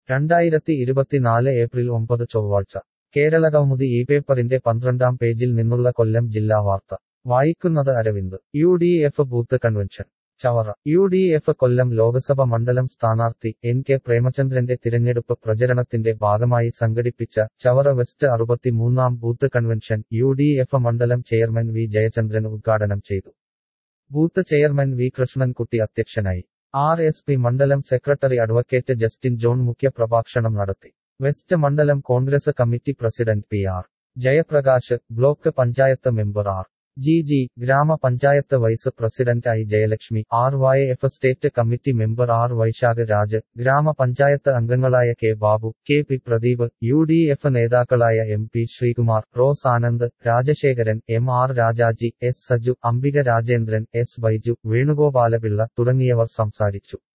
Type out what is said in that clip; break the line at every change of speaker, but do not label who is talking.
രണ്ടായിരത്തി ഇരുപത്തിനാല് ഏപ്രിൽ ഒമ്പത് ചൊവ്വാഴ്ച കേരളകൗമുദി ഈ പേപ്പറിന്റെ പന്ത്രണ്ടാം പേജിൽ നിന്നുള്ള കൊല്ലം ജില്ലാ വാർത്ത വായിക്കുന്നത് Aravind U D F booth convention Chavara U D F Kollam Lok Sabha മണ്ഡലം സ്ഥാനാർത്ഥി എൻ കെ പ്രേമചന്ദ്രന്റെ തിരഞ്ഞെടുപ്പ് പ്രചരണത്തിന്റെ ഭാഗമായി സംഘടിപ്പിച്ച ചവറ വെസ്റ്റ് അറുപത്തിമൂന്നാം booth convention U D F മണ്ഡലം ചെയർമാൻ വി ജയചന്ദ്രൻ ഉദ്ഘാടനം ചെയ്തു ബൂത്ത് ചെയർമാൻ വി കൃഷ്ണൻകുട്ടി അധ്യക്ഷനായി ആർ എസ് പി മണ്ഡലം സെക്രട്ടറി അഡ്വക്കേറ്റ് ജസ്റ്റിൻ ജോൺ മുഖ്യപ്രഭാഷണം നടത്തി വെസ്റ്റ് മണ്ഡലം Congress committee president P R Jayaprakash block panchayat member R G G grama panchayat vice president I Jayalakshmi R Y F state committee member R Vaisakh Raj grama panchayat അംഗങ്ങളായ K Babu K P Pradeep U D F നേതാക്കളായ M P Sreekumar Rose Anand Rajasekharan M R Rajaji S Saju Ambika Rajendran S Baiju Venugopalapillai തുടങ്ങിയവർ സംസാരിച്ചു